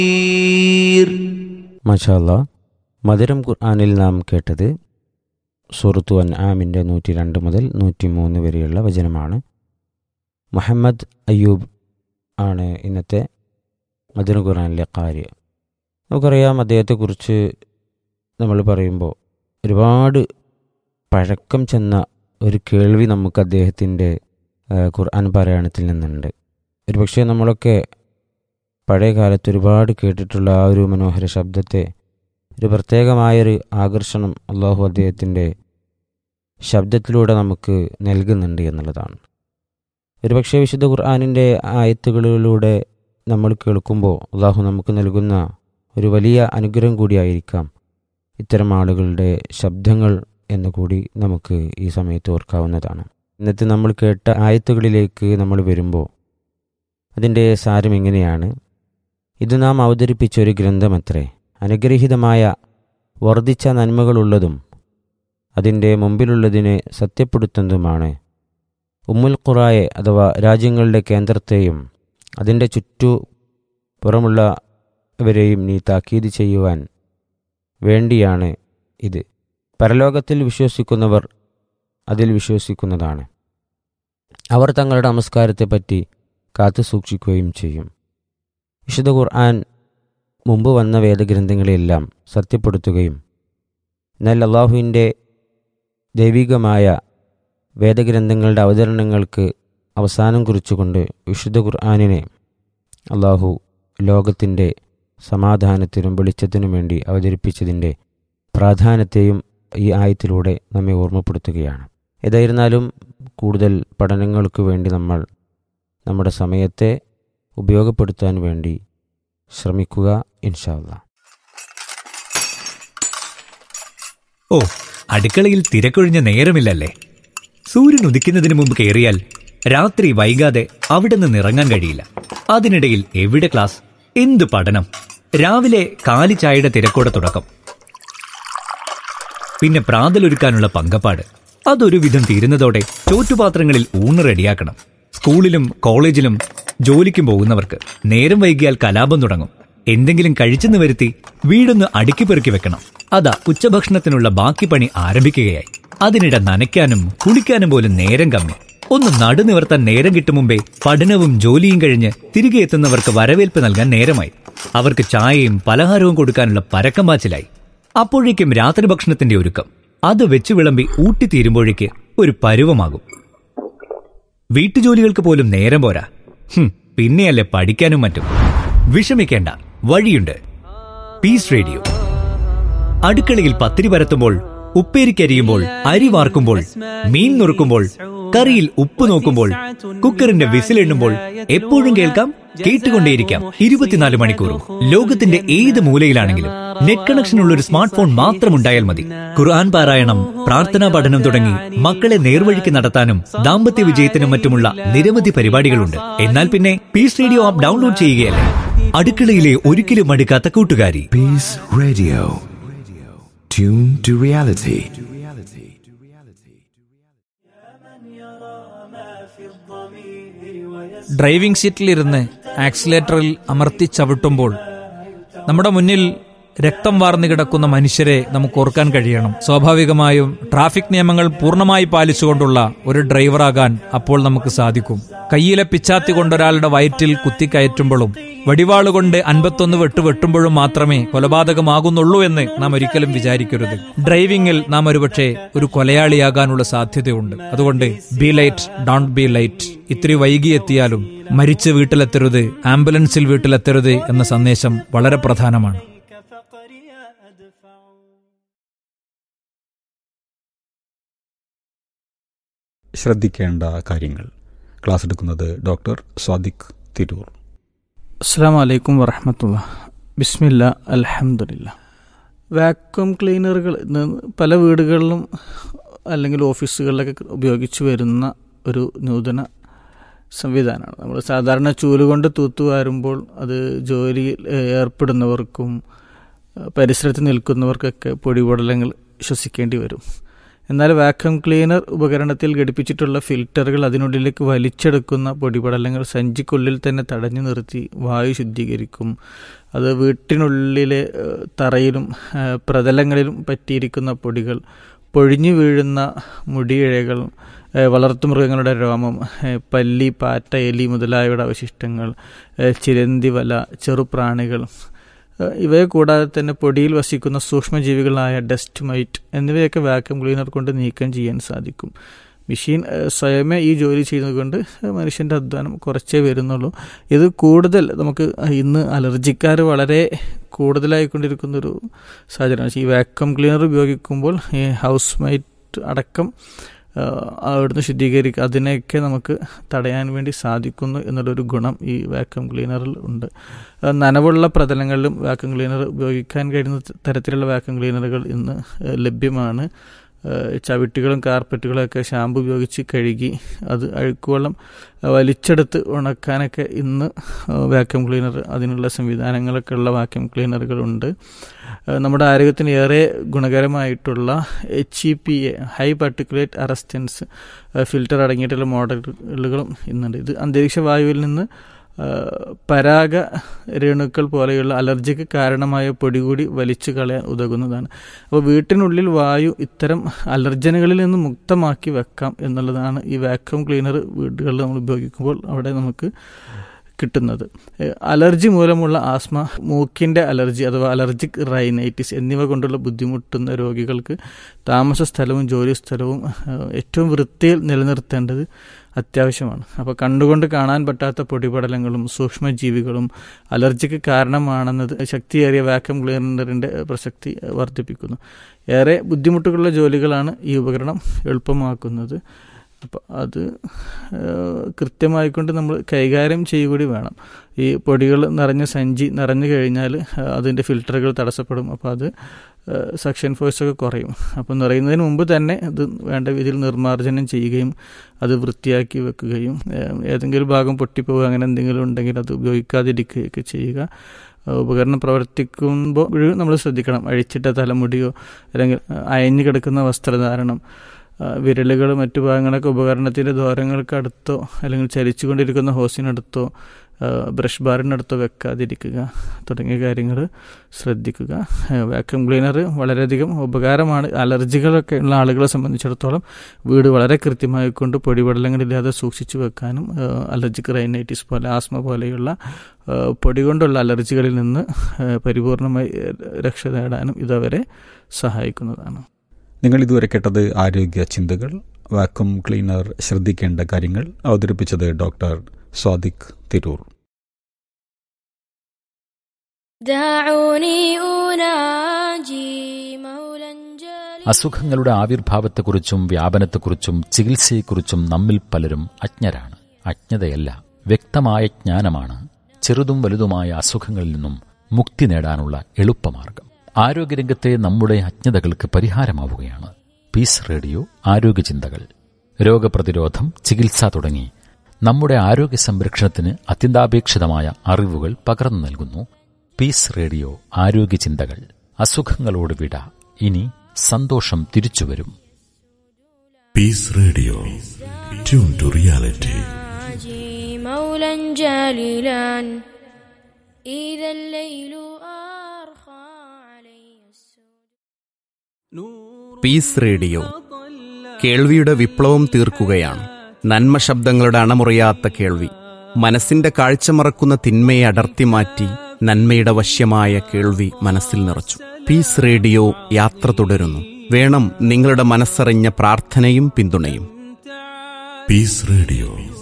മഷാല്ല മധുരം ഖുർആാനിൽ നാം കേട്ടത് സൂറത്തു അൻ ആമിൻ്റെ നൂറ്റി രണ്ട് മുതൽ നൂറ്റി മൂന്ന് വരെയുള്ള വചനമാണ് മുഹമ്മദ് അയ്യൂബ് ആണ് ഇന്നത്തെ മധുരം ഖുർആാനിലെ കാര്യ നമുക്കറിയാം അദ്ദേഹത്തെക്കുറിച്ച് നമ്മൾ പറയുമ്പോൾ ഒരുപാട് പഴക്കം ചെന്ന ഒരു കേൾവി നമുക്ക് അദ്ദേഹത്തിൻ്റെ ഖുർആൻ പാരായണത്തിൽ നിന്നുണ്ട് ഒരുപക്ഷെ നമ്മളൊക്കെ പഴയ കാലത്ത് ഒരുപാട് കേട്ടിട്ടുള്ള ആ ഒരു മനോഹര ശബ്ദത്തെ ഒരു പ്രത്യേകമായൊരു ആകർഷണം അള്ളാഹു അദ്ദേഹത്തിൻ്റെ ശബ്ദത്തിലൂടെ നമുക്ക് നൽകുന്നുണ്ട് എന്നുള്ളതാണ് ഒരുപക്ഷെ വിശുദ്ധ ഖുർആാനിൻ്റെ ആയത്തുകളിലൂടെ നമ്മൾ കേൾക്കുമ്പോൾ അള്ളാഹു നമുക്ക് നൽകുന്ന ഒരു വലിയ അനുഗ്രഹം കൂടിയായിരിക്കാം ഇത്തരം ആളുകളുടെ ശബ്ദങ്ങൾ എന്നുകൂടി നമുക്ക് ഈ സമയത്ത് ഓർക്കാവുന്നതാണ് ഇന്നത്തെ നമ്മൾ കേട്ട ആയത്തുകളിലേക്ക് നമ്മൾ വരുമ്പോൾ അതിൻ്റെ സാരം ഇങ്ങനെയാണ് ഇത് നാം അവതരിപ്പിച്ച ഒരു ഗ്രന്ഥമത്രേ അനുഗ്രഹീതമായ വർദ്ധിച്ച നന്മകളുള്ളതും അതിൻ്റെ മുമ്പിലുള്ളതിനെ സത്യപ്പെടുത്തുന്നതുമാണ് ഉമ്മുൽ ഖുറായെ അഥവാ രാജ്യങ്ങളുടെ കേന്ദ്രത്തെയും അതിൻ്റെ ചുറ്റു പുറമുള്ളവരെയും നീ താക്കീത് ചെയ്യുവാൻ വേണ്ടിയാണ് ഇത് പരലോകത്തിൽ വിശ്വസിക്കുന്നവർ അതിൽ വിശ്വസിക്കുന്നതാണ് അവർ തങ്ങളുടെ നമസ്കാരത്തെപ്പറ്റി കാത്തു സൂക്ഷിക്കുകയും ചെയ്യും വിശുദ്ധ ഖുർആൻ മുമ്പ് വന്ന വേദഗ്രന്ഥങ്ങളെല്ലാം സത്യപ്പെടുത്തുകയും എന്നാൽ അള്ളാഹുവിൻ്റെ ദൈവികമായ വേദഗ്രന്ഥങ്ങളുടെ അവതരണങ്ങൾക്ക് അവസാനം കുറിച്ചുകൊണ്ട് വിശുദ്ധ ഖുർആാനിനെ അള്ളാഹു ലോകത്തിൻ്റെ സമാധാനത്തിനും വെളിച്ചത്തിനും വേണ്ടി അവതരിപ്പിച്ചതിൻ്റെ പ്രാധാന്യത്തെയും ഈ ആയത്തിലൂടെ നമ്മെ ഓർമ്മപ്പെടുത്തുകയാണ് ഏതായിരുന്നാലും കൂടുതൽ പഠനങ്ങൾക്ക് വേണ്ടി നമ്മൾ നമ്മുടെ സമയത്തെ ഉപയോഗപ്പെടുത്താൻ വേണ്ടി ശ്രമിക്കുക ഇൻഷാല്ല ഓ അടുക്കളയിൽ തിരക്കൊഴിഞ്ഞ നേരമില്ലല്ലേ സൂര്യൻ ഉദിക്കുന്നതിന് മുമ്പ് കയറിയാൽ രാത്രി വൈകാതെ അവിടെ നിന്ന് ഇറങ്ങാൻ കഴിയില്ല അതിനിടയിൽ എവിടെ ക്ലാസ് എന്ത് പഠനം രാവിലെ കാലി ചായയുടെ തിരക്കോടെ തുടക്കം പിന്നെ പ്രാതലൊരുക്കാനുള്ള പങ്കപ്പാട് അതൊരു വിധം തീരുന്നതോടെ ചോറ്റുപാത്രങ്ങളിൽ ഊണ് റെഡിയാക്കണം സ്കൂളിലും കോളേജിലും ജോലിക്കും പോകുന്നവർക്ക് നേരം വൈകിയാൽ കലാപം തുടങ്ങും എന്തെങ്കിലും കഴിച്ചെന്ന് വരുത്തി വീടൊന്ന് അടുക്കി പെറുക്കി വെക്കണം അതാ ഉച്ചഭക്ഷണത്തിനുള്ള ബാക്കി പണി ആരംഭിക്കുകയായി അതിനിടെ നനയ്ക്കാനും കുളിക്കാനും പോലും നേരം കമ്മി ഒന്ന് നടുനിവർത്താൻ നേരം കിട്ടും മുമ്പേ പഠനവും ജോലിയും കഴിഞ്ഞ് തിരികെ എത്തുന്നവർക്ക് വരവേൽപ്പ് നൽകാൻ നേരമായി അവർക്ക് ചായയും പലഹാരവും കൊടുക്കാനുള്ള പരക്കം പാച്ചിലായി അപ്പോഴേക്കും രാത്രി ഭക്ഷണത്തിന്റെ ഒരുക്കം അത് വെച്ച് വിളമ്പി ഊട്ടിത്തീരുമ്പോഴേക്ക് ഒരു പരുവമാകും വീട്ടുജോലികൾക്ക് പോലും നേരം പോരാ ഹും, പിന്നെയല്ലേ പഠിക്കാനും മറ്റും വിഷമിക്കേണ്ട വഴിയുണ്ട് പീസ് റേഡിയോ അടുക്കളയിൽ പത്തിരി പരത്തുമ്പോൾ ഉപ്പേരിക്കരിയുമ്പോൾ അരി വാർക്കുമ്പോൾ മീൻ നുറുക്കുമ്പോൾ കറിയിൽ ഉപ്പ് നോക്കുമ്പോൾ കുക്കറിന്റെ വിസിലെണ്ണുമ്പോൾ എപ്പോഴും കേൾക്കാം കേട്ടുകൊണ്ടേയിരിക്കാം ഇരുപത്തിനാല് മണിക്കൂറും ലോകത്തിന്റെ ഏത് മൂലയിലാണെങ്കിലും നെറ്റ് കണക്ഷനുള്ള ഒരു സ്മാർട്ട് ഫോൺ മാത്രം ഉണ്ടായാൽ മതി ഖുർആൻ പാരായണം പ്രാർത്ഥനാ പഠനം തുടങ്ങി മക്കളെ നേർവഴിക്ക് നടത്താനും ദാമ്പത്യ വിജയത്തിനും മറ്റുമുള്ള നിരവധി പരിപാടികളുണ്ട് എന്നാൽ പിന്നെ പീസ് റേഡിയോ ആപ്പ് ഡൗൺലോഡ് ചെയ്യുകയല്ലേ അടുക്കളയിലെ ഒരിക്കലും മടുക്കാത്ത കൂട്ടുകാരി Peace Radio. Tune to reality. Driving സീറ്റിലിരുന്ന് ആക്സിലേറ്ററിൽ അമർത്തി ചവിട്ടുമ്പോൾ നമ്മുടെ മുന്നിൽ രക്തം വാർന്നു കിടക്കുന്ന മനുഷ്യരെ നമുക്ക് ഓർക്കാൻ കഴിയണം സ്വാഭാവികമായും ട്രാഫിക് നിയമങ്ങൾ പൂർണ്ണമായി പാലിച്ചുകൊണ്ടുള്ള ഒരു ഡ്രൈവറാകാൻ അപ്പോൾ നമുക്ക് സാധിക്കും കയ്യിലെ പിച്ചാത്തി കൊണ്ടൊരാളുടെ വയറ്റിൽ കുത്തിക്കയറ്റുമ്പോഴും വടിവാളുകൊണ്ട് അൻപത്തൊന്ന് വെട്ട് വെട്ടുമ്പോഴും മാത്രമേ കൊലപാതകമാകുന്നുള്ളൂ എന്ന് നാം ഒരിക്കലും വിചാരിക്കരുത് ഡ്രൈവിംഗിൽ നാം ഒരുപക്ഷെ ഒരു കൊലയാളിയാകാനുള്ള സാധ്യതയുണ്ട് അതുകൊണ്ട് be light don't be light ഇത്തിരി വൈകിയെത്തിയാലും മരിച്ച് വീട്ടിലെത്തരുത് ആംബുലൻസിൽ വീട്ടിലെത്തരുത് എന്ന സന്ദേശം വളരെ പ്രധാനമാണ് ശ്രദ്ധിക്കേണ്ട കാര്യങ്ങൾ ക്ലാസ് എടുക്കുന്നത് ഡോക്ടർ സ്വാദിഖ് തിരൂർ അസ്സാം വലൈക്കും വറഹമത്തുള്ള ബിസ്മില്ല അലഹമുല്ല വാക്വം ക്ലീനറുകൾ ഇന്ന് പല വീടുകളിലും അല്ലെങ്കിൽ ഓഫീസുകളിലൊക്കെ ഉപയോഗിച്ച് വരുന്ന ഒരു നൂതന സംവിധാനമാണ് നമ്മൾ സാധാരണ ചൂലുകൊണ്ട് തൂത്തുവാരുമ്പോൾ അത് ജോലിയിൽ ഏർപ്പെടുന്നവർക്കും പരിസരത്ത് നിൽക്കുന്നവർക്കൊക്കെ പൊടിപടലങ്ങൾ ശ്വസിക്കേണ്ടി വരും എന്നാൽ വാക്വം ക്ലീനർ ഉപകരണത്തിൽ ഘടിപ്പിച്ചിട്ടുള്ള ഫിൽറ്ററുകൾ അതിനുള്ളിലേക്ക് വലിച്ചെടുക്കുന്ന പൊടിപടലങ്ങൾ സഞ്ചിക്കുള്ളിൽ തന്നെ തടഞ്ഞു നിർത്തി വായു ശുദ്ധീകരിക്കും അത് വീട്ടിനുള്ളിലെ ഏഹ്, തറയിലും ഏഹ്, പ്രതലങ്ങളിലും പറ്റിയിരിക്കുന്ന പൊടികൾ പൊഴിഞ്ഞു വീഴുന്ന മുടിയിഴകൾ ഏഹ്, വളർത്തുമൃഗങ്ങളുടെ രോമം ഏഹ്, പല്ലി പാറ്റ എലി മുതലായവയുടെ അവശിഷ്ടങ്ങൾ ഏഹ്, ചിലന്തി വല ചെറുപ്രാണികൾ ഏഹ്, ഇവയെ കൂടാതെ തന്നെ പൊടിയിൽ വസിക്കുന്ന സൂക്ഷ്മജീവികളായ ഡസ്റ്റ് മൈറ്റ് എന്നിവയൊക്കെ വാക്യൂം ക്ലീനർ കൊണ്ട് നീക്കം ചെയ്യാൻ സാധിക്കും മെഷീൻ ഏഹ്, സ്വയമേ ഈ ജോലി ചെയ്യുന്നത് കൊണ്ട് മനുഷ്യൻ്റെ അധ്വാനം കുറച്ചേ വരുന്നുള്ളൂ ഇത് കൂടുതൽ നമുക്ക് ഇന്ന് അലർജിക്കാർ വളരെ കൂടുതലായിക്കൊണ്ടിരിക്കുന്നൊരു സാഹചര്യമാണ് ഈ വാക്യൂം ക്ലീനർ ഉപയോഗിക്കുമ്പോൾ ഈ ഹൗസ് മൈറ്റ് അടക്കം ആ, അവിടുന്ന് ശുദ്ധീകരിക്കുക അതിനെയൊക്കെ നമുക്ക് തടയാൻ വേണ്ടി സാധിക്കുന്നു എന്നുള്ളൊരു ഗുണം ഈ വാക്യൂം ക്ലീനറിൽ ഉണ്ട് ആ, നനവുള്ള പ്രതലങ്ങളിലും വാക്യൂം ക്ലീനർ ഉപയോഗിക്കാൻ കഴിയുന്ന തരത്തിലുള്ള വാക്യൂം ക്ലീനറുകൾ ഇന്ന് ആ, ലഭ്യമാണ് ആ, ചവിട്ടികളും കാർപ്പറ്റുകളും ഒക്കെ ഷാമ്പു ഉപയോഗിച്ച് കഴുകി അത് അഴുക്കുവെള്ളം വലിച്ചെടുത്ത് ഉണക്കാനൊക്കെ ഇന്ന് വാക്യൂം ക്ലീനർ അതിനുള്ള സംവിധാനങ്ങളൊക്കെ ഉള്ള വാക്യൂം ക്ലീനറുകളുണ്ട് ആ, നമ്മുടെ ആരോഗ്യത്തിന് ഏറെ ഗുണകരമായിട്ടുള്ള H E P A high particulate arrestance filter അടങ്ങിയിട്ടുള്ള മോഡലുകളും ഇന്നുണ്ട് ഇത് അന്തരീക്ഷ വായുവിൽ നിന്ന് ആ, പരാഗ രേണുക്കൾ പോലെയുള്ള അലർജിക്ക് കാരണമായ പൊടി കൂടി വലിച്ചു കളയാൻ ഉതകുന്നതാണ് അപ്പോൾ വീട്ടിനുള്ളിൽ വായു ഇത്തരം അലർജനുകളിൽ നിന്ന് മുക്തമാക്കി വെക്കാം എന്നുള്ളതാണ് ഈ വാക്യൂം ക്ലീനർ വീടുകളിൽ നമ്മൾ ഉപയോഗിക്കുമ്പോൾ അവിടെ നമുക്ക് കിട്ടുന്നത് ഏഹ് അലർജി മൂലമുള്ള ആസ്മ മൂക്കിൻ്റെ അലർജി അഥവാ അലർജിക് റൈനൈറ്റിസ് എന്നിവ കൊണ്ടുള്ള ബുദ്ധിമുട്ടുന്ന രോഗികൾക്ക് താമസ സ്ഥലവും ജോലി സ്ഥലവും ഏഹ് ഏറ്റവും വൃത്തിയിൽ നിലനിർത്തേണ്ടത് അത്യാവശ്യമാണ് അപ്പോൾ കണ്ടുകൊണ്ട് കാണാൻ പറ്റാത്ത പൊടിപടലങ്ങളും സൂക്ഷ്മജീവികളും അലർജിക്ക് കാരണമാണെന്നത് ശക്തിയേറിയ വാക്യൂം ക്ലീനറിൻ്റെ പ്രസക്തി വർദ്ധിപ്പിക്കുന്നു ഏറെ ബുദ്ധിമുട്ടുകളുള്ള ജോലികളാണ് ഈ ഉപകരണം എളുപ്പമാക്കുന്നത് അപ്പോൾ അത് ഏഹ്, കൃത്യമായിക്കൊണ്ട് നമ്മൾ കൈകാര്യം ചെയ്യുകൂടി വേണം ഈ പൊടികൾ നിറഞ്ഞ സഞ്ചി നിറഞ്ഞു കഴിഞ്ഞാൽ ഏഹ്, അതിൻ്റെ ഫിൽറ്ററുകൾ തടസ്സപ്പെടും അപ്പോൾ അത് സക്ഷൻ ഫോഴ്സ് ഒക്കെ കുറയും അപ്പോൾ നിറയുന്നതിന് മുമ്പ് തന്നെ അത് വേണ്ട രീതിയിൽ നിർമ്മാർജ്ജനം ചെയ്യുകയും അത് വൃത്തിയാക്കി വെക്കുകയും ഏഹ്, ഏതെങ്കിലും ഭാഗം പൊട്ടിപ്പോവുക അങ്ങനെ എന്തെങ്കിലും ഉണ്ടെങ്കിൽ അത് ഉപയോഗിക്കാതിരിക്കുകയൊക്കെ ചെയ്യുക ഏഹ്, ഉപകരണം പ്രവർത്തിക്കുമ്പോൾ നമ്മൾ ശ്രദ്ധിക്കണം അഴിച്ചിട്ട തലമുടിയോ അല്ലെങ്കിൽ അയഞ്ഞു കിടക്കുന്ന വസ്ത്രധാരണം ആ, വിരലുകൾ മറ്റു ഭാഗങ്ങളൊക്കെ ഉപകരണത്തിൻ്റെ ദ്വാരങ്ങൾക്ക് അടുത്തോ അല്ലെങ്കിൽ ചലിച്ചുകൊണ്ടിരിക്കുന്ന ഹോസിനടുത്തോ ആ, ബ്രഷ് ബാറിനടുത്തോ വെക്കാതിരിക്കുക തുടങ്ങിയ കാര്യങ്ങൾ ശ്രദ്ധിക്കുക വാക്യൂം ക്ലീനർ വളരെയധികം ഉപകാരമാണ് അലർജികളൊക്കെ ഉള്ള ആളുകളെ സംബന്ധിച്ചിടത്തോളം വീട് വളരെ കൃത്യമായി കൊണ്ട് പൊടിപടലങ്ങളില്ലാതെ സൂക്ഷിച്ചു വെക്കാനും ആ, അലർജിക് റൈനൈറ്റിസ് പോലെ ആസ്മ പോലെയുള്ള ആ, പൊടി കൊണ്ടുള്ള അലർജികളിൽ നിന്ന് ആ, പരിപൂർണമായി രക്ഷ നേടാനും ഇതവരെ സഹായിക്കുന്നതാണ് നിങ്ങൾ ഇതുവരെ കേട്ടത് ആരോഗ്യ ചിന്തകൾ വാക്വം ക്ലീനർ ശ്രദ്ധിക്കേണ്ട കാര്യങ്ങൾ അവതരിപ്പിച്ചത് ഡോക്ടർ സ്വാദിഖ് തിരൂർ دعوني أناجي مولا جليلا അസുഖങ്ങളുടെ ആവിർഭാവത്തെക്കുറിച്ചും വ്യാപനത്തെക്കുറിച്ചും ചികിത്സയെക്കുറിച്ചും നമ്മിൽ പലരും അജ്ഞരാണ് അജ്ഞതയല്ല വ്യക്തമായ ജ്ഞാനമാണ് ചെറുതും വലുതുമായ അസുഖങ്ങളിൽ നിന്നും മുക്തി നേടാനുള്ള എളുപ്പമാർഗം ആരോഗ്യരംഗത്തെ നമ്മുടെ അജ്ഞതകൾക്ക് പരിഹാരമാവുകയാണ് പീസ് റേഡിയോ ആരോഗ്യചിന്തകൾ രോഗപ്രതിരോധം ചികിത്സ തുടങ്ങി നമ്മുടെ ആരോഗ്യ സംരക്ഷണത്തിന് അത്യന്താപേക്ഷിതമായ അറിവുകൾ പകർന്നു നൽകുന്നു പീസ് റേഡിയോ ആരോഗ്യചിന്തകൾ അസുഖങ്ങളോട് വിട ഇനി സന്തോഷം തിരിച്ചുവരും Peace Radio. Tune to reality. أناجي مولا جليلا إذا الليل أرخى علي السود Peace Radio കേൾവിയുടെ വിപ്ലവം തീർക്കുകയാണ് നന്മ ശബ്ദങ്ങളുടെ അണമുറിയാത്ത കേൾവി മനസ്സിന്റെ കാഴ്ച മറക്കുന്ന തിന്മയെ അടർത്തി മാറ്റി നന്മയുടെ വശ്യമായ കേൾവി മനസ്സിൽ നിറച്ചു പീസ് റേഡിയോ യാത്ര തുടരുന്നു വേണം നിങ്ങളുടെ മനസ്സറിഞ്ഞ പ്രാർത്ഥനയും പിന്തുണയും Peace Radio.